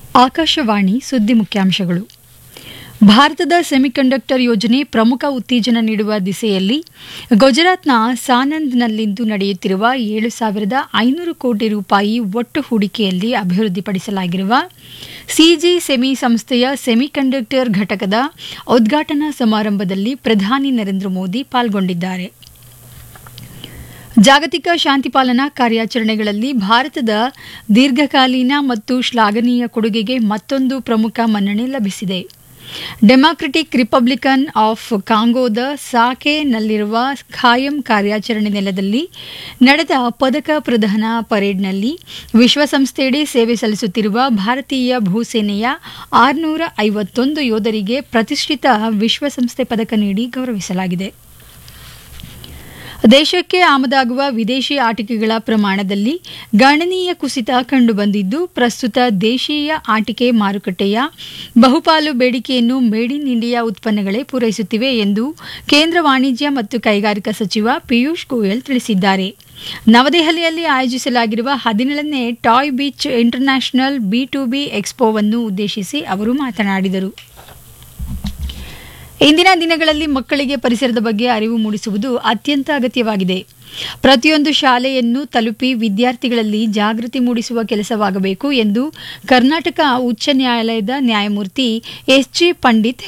ಆಕಾಶವಾಣಿ ಸುದ್ದಿ ಮುಖ್ಯಾಂಶಗಳು ಭಾರತದ ಸೆಮಿಕಂಡಕ್ಟರ್ ಯೋಜನೆ ಪ್ರಮುಖ ಉತ್ತೇಜನ ನೀಡುವ ದಿಸೆಯಲ್ಲಿ ಗುಜರಾತ್ನ ಸಾನಂದ್ನಲ್ಲಿಂದು ನಡೆಯುತ್ತಿರುವ ಏಳು ಸಾವಿರದ ಐನೂರು ಕೋಟಿ ರೂಪಾಯಿ ಒಟ್ಟು ಹೂಡಿಕೆಯಲ್ಲಿ ಅಭಿವೃದ್ಧಿಪಡಿಸಲಾಗಿರುವ ಸಿಜಿ ಸೆಮಿ ಸಂಸ್ಥೆಯ ಸೆಮಿಕಂಡಕ್ಟರ್ ಘಟಕದ ಉದ್ಘಾಟನಾ ಸಮಾರಂಭದಲ್ಲಿ ಪ್ರಧಾನಿ ನರೇಂದ್ರ ಮೋದಿ ಪಾಲ್ಗೊಂಡಿದ್ದಾರೆ ಜಾಗತಿಕ ಶಾಂತಿ ಪಾಲನಾ ಕಾರ್ಯಾಚರಣೆಗಳಲ್ಲಿ ಭಾರತದ ದೀರ್ಘಕಾಲೀನ ಮತ್ತು ಶ್ಲಾಘನೀಯ ಕೊಡುಗೆಗೆ ಮತ್ತೊಂದು ಪ್ರಮುಖ ಮನ್ನಣೆ ಲಭಿಸಿದೆ ಡೆಮಾಕ್ರೆಟಿಕ್ ರಿಪಬ್ಲಿಕನ್ ಆಫ್ ಕಾಂಗೋದ ಸಾಕೆನಲ್ಲಿರುವ ಖಾಯಂ ಕಾರ್ಯಾಚರಣೆ ನೆಲದಲ್ಲಿ ನಡೆದ ಪದಕ ಪ್ರದಾನ ಪರೇಡ್ನಲ್ಲಿ ವಿಶ್ವಸಂಸ್ಥೆಯಡಿ ಸೇವೆ ಸಲ್ಲಿಸುತ್ತಿರುವ ಭಾರತೀಯ ಭೂಸೇನೆಯ ಆರುನೂರ ಐವತ್ತೊಂದು ಯೋಧರಿಗೆ ಪ್ರತಿಷ್ಠಿತ ವಿಶ್ವಸಂಸ್ಥೆ ಪದಕ ನೀಡಿ ಗೌರವಿಸಲಾಗಿದೆ ದೇಶಕ್ಕೆ ಆಮದಾಗುವ ವಿದೇಶಿ ಆಟಿಕೆಗಳ ಪ್ರಮಾಣದಲ್ಲಿ ಗಣನೀಯ ಕುಸಿತ ಕಂಡುಬಂದಿದ್ದು ಪ್ರಸ್ತುತ ದೇಶೀಯ ಆಟಿಕೆ ಮಾರುಕಟ್ಟೆಯ ಬಹುಪಾಲು ಬೇಡಿಕೆಯನ್ನು ಮೇಡ್ ಇನ್ ಇಂಡಿಯಾ ಉತ್ಪನ್ನಗಳೇ ಪೂರೈಸುತ್ತಿವೆ ಎಂದು ಕೇಂದ್ರ ವಾಣಿಜ್ಯ ಮತ್ತು ಕೈಗಾರಿಕಾ ಸಚಿವ ಪಿಯೂಷ್ ಗೋಯಲ್ ತಿಳಿಸಿದ್ದಾರೆ ನವದೆಹಲಿಯಲ್ಲಿ ಆಯೋಜಿಸಲಾಗಿರುವ ಹದಿನೇಳನೇ toy biz international B to B ಎಕ್ಸ್ಪೋವನ್ನು ಉದ್ದೇಶಿಸಿ ಅವರು ಮಾತನಾಡಿದರು ಇಂದಿನ ದಿನಗಳಲ್ಲಿ ಮಕ್ಕಳಿಗೆ ಪರಿಸರದ ಬಗ್ಗೆ ಅರಿವು ಮೂಡಿಸುವುದು ಅತ್ಯಂತ ಅಗತ್ಯವಾಗಿದೆ ಪ್ರತಿಯೊಂದು ಶಾಲೆಯನ್ನು ತಲುಪಿ ವಿದ್ಯಾರ್ಥಿಗಳಲ್ಲಿ ಜಾಗೃತಿ ಮೂಡಿಸುವ ಕೆಲಸವಾಗಬೇಕು ಎಂದು ಕರ್ನಾಟಕ ಉಚ್ಚ ನ್ಯಾಯಾಲಯದ ನ್ಯಾಯಮೂರ್ತಿ ಎಸ್ ಜಿ ಪಂಡಿತ್